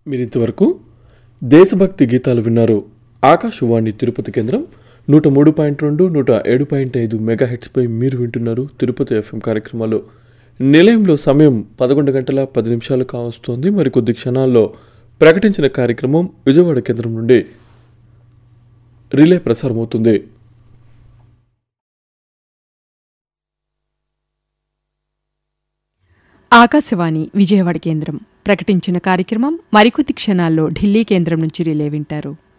మీరింతవరకు దేశభక్తి గీతాలు విన్నారు ఆకాశవాణి తిరుపతి కేంద్రం నూట మూడు పాయింట్ రెండు నూట ఏడు పాయింట్ ఐదు మెగా హెడ్స్పై మీరు వింటున్నారు తిరుపతి ఎఫ్ఎం కార్యక్రమాలు నిలయంలో సమయం పదకొండు గంటల పది నిమిషాలు కావస్తోంది మరికొద్ది క్షణాల్లో ప్రకటించిన కార్యక్రమం విజయవాడ కేంద్రం నుండి రిలే ప్రసారమవుతుంది ఆకాశవాణి విజయవాడ కేంద్రం ప్రకటించిన కార్యక్రమం మరికొద్ది క్షణాల్లో ఢిల్లీ కేంద్రం నుంచి రిలే వింటారు